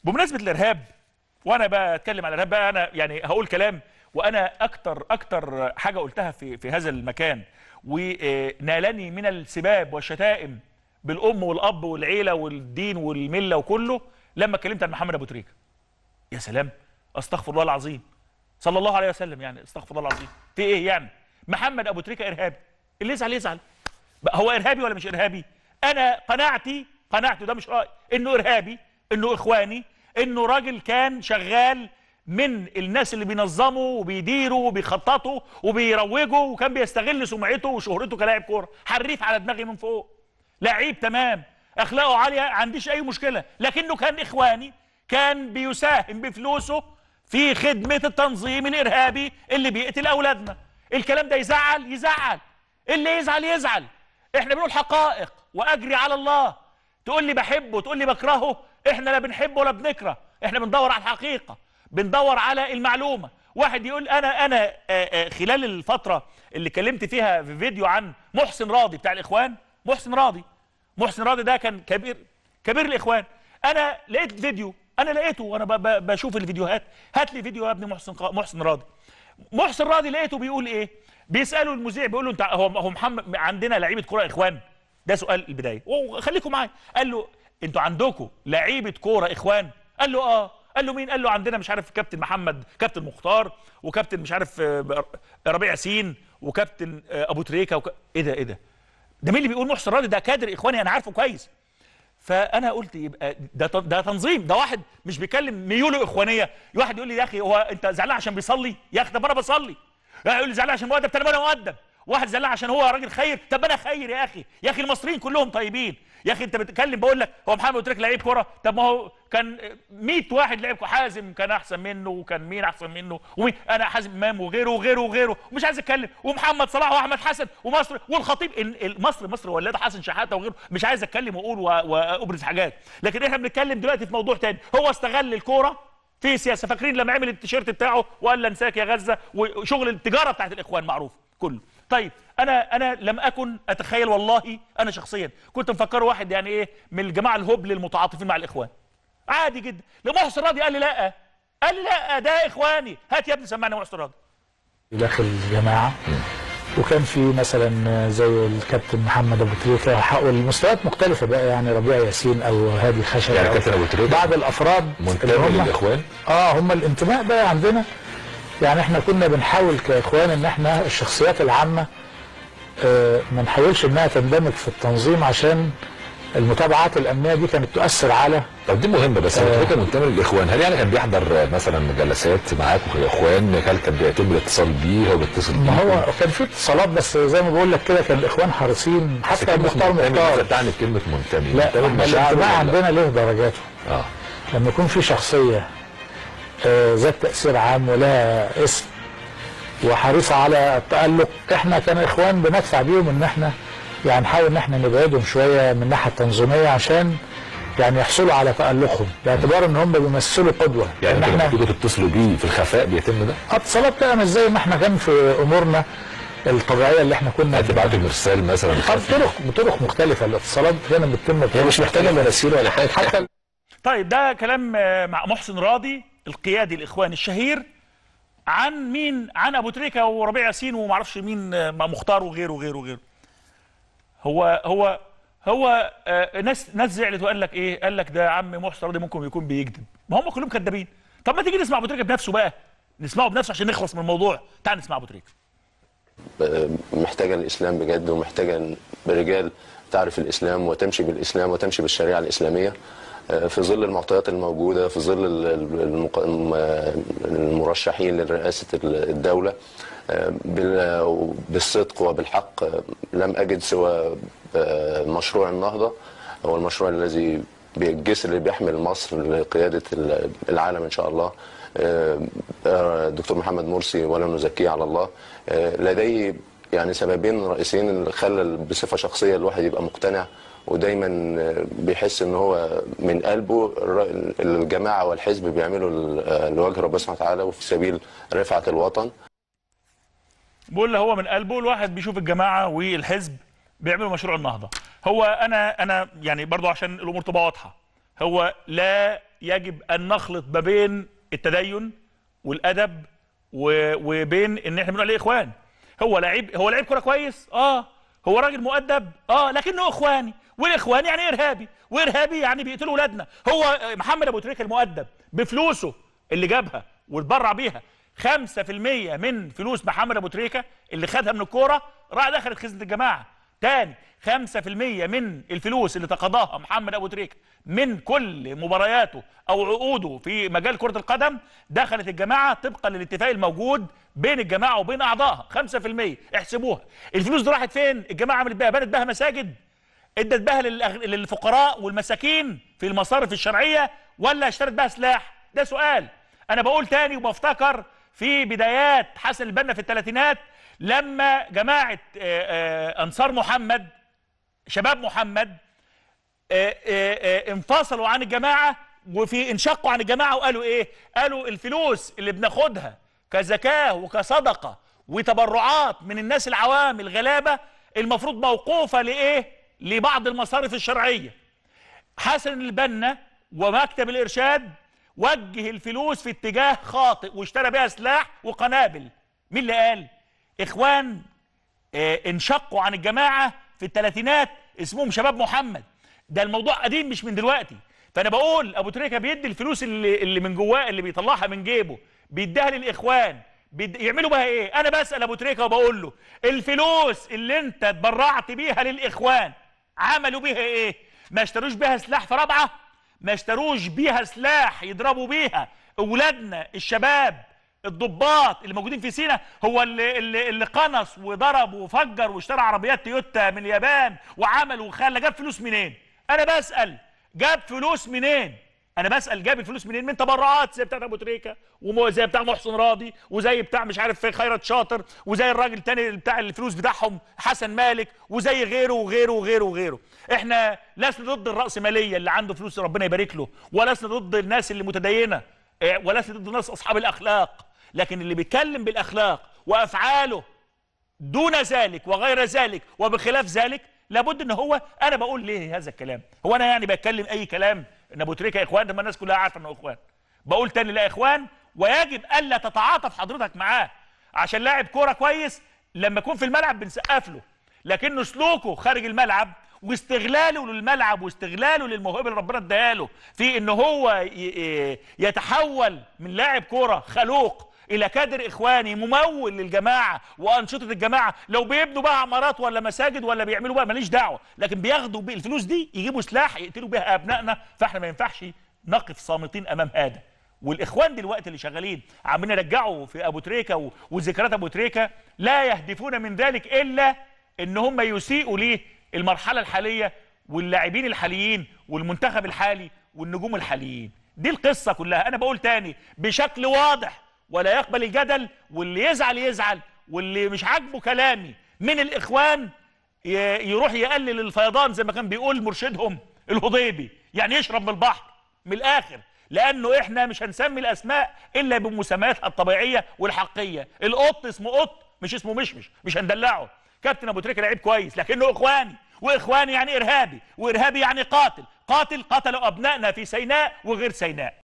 بمناسبه الارهاب وانا بقى اتكلم على الارهاب بقى انا يعني هقول كلام وانا اكتر اكتر حاجه قلتها في في هذا المكان ونالني من السباب والشتائم بالام والاب والعيله والدين والمله وكله لما اتكلمت عن محمد ابو تريكه يا سلام استغفر الله العظيم صلى الله عليه وسلم يعني استغفر الله العظيم في ايه يعني محمد ابو تريكه ارهابي اللي يزعل يزعل بقى هو ارهابي ولا مش ارهابي انا قناعتي قناعتي ده مش راي انه ارهابي انه اخواني انه راجل كان شغال من الناس اللي بينظموا وبيديروا وبيخططوا وبيروجوا وكان بيستغل سمعته وشهرته كلاعب كوره حريف على دماغي من فوق لعيب تمام اخلاقه عاليه ما عنديش اي مشكله لكنه كان اخواني كان بيساهم بفلوسه في خدمه التنظيم الارهابي اللي بيقتل اولادنا الكلام ده يزعل يزعل اللي يزعل يزعل احنا بنقول حقائق واجري على الله تقول لي بحبه تقول لي بكرهه احنا لا بنحبه ولا بنكره احنا بندور على الحقيقه بندور على المعلومه واحد يقول انا انا آآ آآ خلال الفتره اللي كلمت فيها في فيديو عن محسن راضي بتاع الاخوان محسن راضي محسن راضي ده كان كبير كبير الاخوان انا لقيت فيديو انا لقيته وانا ب- ب- بشوف الفيديوهات هات لي فيديو يا ابني محسن قا- محسن راضي محسن راضي لقيته بيقول ايه بيسالوا المذيع بيقول له انت هو هو محمد عندنا لعيبه كوره اخوان ده سؤال البدايه وخليكم معايا قال له انتوا عندكم لعيبه كوره اخوان قال له اه قال له مين قال له عندنا مش عارف كابتن محمد كابتن مختار وكابتن مش عارف آه، ربيع ياسين وكابتن آه، ابو تريكه وك... ايه ده ايه ده ده مين اللي بيقول محسن راضي ده كادر اخواني انا عارفه كويس فانا قلت يبقى ده ت- ده تنظيم ده واحد مش بيكلم ميوله اخوانيه واحد يقول لي يا اخي هو انت زعلان عشان بيصلي يا اخي طب انا بصلي يقول لي زعلان عشان مؤدب طب انا مؤدب واحد زعلان عشان هو راجل خير طب انا خير يا اخي يا اخي المصريين كلهم طيبين يا اخي انت بتتكلم بقول لك هو محمد قلت لك لعيب كوره طب ما هو كان 100 واحد لعيب كورة. حازم كان احسن منه وكان مين احسن منه ومين انا حازم امام وغيره وغيره وغيره ومش عايز اتكلم ومحمد صلاح واحمد حسن ومصر والخطيب ال- ال- مصر مصر ولاد حسن شحاته وغيره مش عايز اتكلم واقول و- وابرز حاجات لكن احنا بنتكلم دلوقتي في موضوع تاني هو استغل الكوره في سياسه فاكرين لما عمل التيشيرت بتاعه وقال لا انساك يا غزه وشغل التجاره بتاعت الاخوان معروف كله طيب انا انا لم اكن اتخيل والله انا شخصيا كنت مفكره واحد يعني ايه من الجماعه الهبل المتعاطفين مع الاخوان عادي جدا لمحسن راضي قال لي لا قال لي لا ده اخواني هات يا ابني سمعني محسن راضي داخل الجماعه وكان في مثلا زي الكابتن محمد ابو تريكه والمستويات مختلفه بقى يعني ربيع ياسين او هادي خشب يعني أو كابتن أبو تريكة بعض الافراد اللي منتمي هم- للاخوان اه هم الانتماء بقى عندنا يعني احنا كنا بنحاول كاخوان ان احنا الشخصيات العامه آه ما نحاولش انها تندمج في التنظيم عشان المتابعات الامنيه دي كانت تؤثر على طب دي مهمه بس ابو تريكه منتمي للاخوان هل يعني كان بيحضر مثلا جلسات معاكم في الاخوان هل كان بيتم الاتصال بيه هو بيتصل بيه ما هو كان في اتصالات بس زي ما بقول لك كده كان الاخوان حريصين حتى كلمة مختار منتمي مختار تعني بكلمه منتمي لا منتمي احنا بمشاعره الانتماء ولا لا؟ عندنا له درجاته اه لما يكون في شخصية آه، ذات تأثير عام ولها اسم وحريصة على التألق احنا كان اخوان بندفع بيهم ان احنا يعني نحاول ان احنا نبعدهم شوية من الناحية التنظيمية عشان يعني يحصلوا على تألقهم باعتبار ان هم بيمثلوا قدوة يعني ان انتوا لما احنا تيجوا تتصلوا بيه في الخفاء بيتم ده؟ اتصالات بقى مش زي ما احنا كان في امورنا الطبيعية اللي احنا كنا هتبعتوا مرسال مثلا آه، بطرق بطرق مختلفة الاتصالات هنا بتتم هي مش محتاجه مراسيل ولا حاجه حتى طيب ده كلام آه، مع محسن راضي القيادي الاخواني الشهير عن مين عن ابو تريكه وربيع ياسين وما اعرفش مين آه، مختار وغيره وغيره وغيره هو هو هو آه، ناس ناس زعلت وقال لك ايه قال لك ده عم محسن راضي ممكن يكون بيكذب ما هم كلهم كذابين طب ما تيجي نسمع ابو تريكه بنفسه بقى نسمعه بنفسه عشان نخلص من الموضوع تعال نسمع ابو تريكه محتاجه الاسلام بجد ومحتاجه رجال تعرف الاسلام وتمشي بالاسلام وتمشي بالشريعه الاسلاميه آه، في ظل المعطيات الموجوده في ظل ال- ال- المق- الم- المرشحين لرئاسه الدوله آه، بال- بالصدق وبالحق آه، لم اجد سوى آه، مشروع النهضه هو المشروع الذي الجسر اللي بيحمل مصر لقياده ال- العالم ان شاء الله آه، آه، دكتور محمد مرسي ولا نزكيه على الله آه، لديه يعني سببين رئيسيين اللي خلى بصفه شخصيه الواحد يبقى مقتنع ودايما آه، بيحس ان هو من قلبه الر- الجماعه والحزب بيعملوا ل- آه، لوجه ربنا سبحانه وتعالى وفي سبيل رفعه الوطن بقول له هو من قلبه الواحد بيشوف الجماعه والحزب بيعملوا مشروع النهضه هو انا انا يعني برضو عشان الامور تبقى واضحه هو لا يجب ان نخلط ما بين التدين والادب و- وبين ان احنا بنقول عليه اخوان هو لعيب هو لعيب كوره كويس اه هو راجل مؤدب اه لكنه اخواني والاخوان يعني ارهابي وارهابي يعني بيقتلوا ولادنا هو محمد ابو تريكه المؤدب بفلوسه اللي جابها واتبرع بيها 5% من فلوس محمد ابو تريكه اللي خدها من الكوره راح دخلت خزنه الجماعه تاني 5% من الفلوس اللي تقاضاها محمد ابو تريكه من كل مبارياته او عقوده في مجال كره القدم دخلت الجماعه طبقا للاتفاق الموجود بين الجماعه وبين اعضائها 5% احسبوها الفلوس دي راحت فين الجماعه عملت بيها بنت بها مساجد ادت بها للأغ- للفقراء والمساكين في المصارف الشرعيه ولا اشترت بها سلاح ده سؤال انا بقول تاني وبفتكر في بدايات حسن البنا في الثلاثينات لما جماعه آه، آه، انصار محمد شباب محمد آه، آه، آه، انفصلوا عن الجماعه وفي انشقوا عن الجماعه وقالوا ايه؟ قالوا الفلوس اللي بناخدها كزكاه وكصدقه وتبرعات من الناس العوام الغلابه المفروض موقوفه لايه؟ لبعض المصارف الشرعيه. حسن البنا ومكتب الارشاد وجه الفلوس في اتجاه خاطئ واشترى بها سلاح وقنابل. مين اللي قال؟ اخوان آه، انشقوا عن الجماعه في الثلاثينات اسمهم شباب محمد ده الموضوع قديم مش من دلوقتي فانا بقول ابو تريكه بيدي الفلوس اللي اللي من جواه اللي بيطلعها من جيبه بيديها للاخوان بيد... يعملوا بها ايه انا بسال ابو تريكه وبقول له الفلوس اللي انت اتبرعت بيها للاخوان عملوا بيها ايه ما اشتروش بيها سلاح في رابعه ما اشتروش بيها سلاح يضربوا بيها اولادنا الشباب الضباط اللي موجودين في سينا هو اللي اللي, اللي قنص وضرب وفجر واشترى عربيات تويوتا من اليابان وعمل وخلى جاب فلوس منين؟ انا بسال جاب فلوس منين؟ انا بسال جاب الفلوس منين؟ من تبرعات زي بتاعت ابو تريكه وزي بتاع محسن راضي وزي بتاع مش عارف خيرت شاطر وزي الراجل تاني بتاع الفلوس بتاعهم حسن مالك وزي غيره وغيره وغيره وغيره احنا لسنا ضد الراسماليه اللي عنده فلوس ربنا يبارك له ولسنا ضد الناس اللي متدينه إيه، ولسنا ضد الناس اصحاب الاخلاق لكن اللي بيتكلم بالاخلاق وافعاله دون ذلك وغير ذلك وبخلاف ذلك لابد ان هو انا بقول ليه هذا الكلام هو انا يعني بتكلم اي كلام ان ابو تريكه اخوان لما الناس كلها عارفه انه اخوان بقول تاني لا اخوان ويجب الا تتعاطف حضرتك معاه عشان لاعب كوره كويس لما يكون في الملعب بنسقف له لكنه سلوكه خارج الملعب واستغلاله للملعب واستغلاله للموهبه اللي ربنا اداها له في ان هو ي- ي- يتحول من لاعب كوره خلوق الى كادر اخواني ممول للجماعه وانشطه الجماعه لو بيبنوا بقى عمارات ولا مساجد ولا بيعملوا بقى ماليش دعوه لكن بياخدوا بي- الفلوس دي يجيبوا سلاح يقتلوا بيها ابنائنا فاحنا ما ينفعش نقف صامتين امام هذا والاخوان دلوقتي اللي شغالين عمالين يرجعوا في ابو تريكه و- وذكريات ابو تريكه لا يهدفون من ذلك الا ان هم يسيئوا ليه المرحله الحاليه واللاعبين الحاليين والمنتخب الحالي والنجوم الحاليين دي القصه كلها انا بقول تاني بشكل واضح ولا يقبل الجدل واللي يزعل يزعل واللي مش عاجبه كلامي من الاخوان ي- يروح يقلل الفيضان زي ما كان بيقول مرشدهم الهضيبي يعني يشرب من البحر من الاخر لانه احنا مش هنسمي الاسماء الا بمسمياتها الطبيعيه والحقيقيه القط اسمه قط مش اسمه مشمش مش هندلعه كابتن ابو تريكه لعيب كويس لكنه اخواني واخواني يعني ارهابي وارهابي يعني قاتل قاتل قتلوا ابنائنا في سيناء وغير سيناء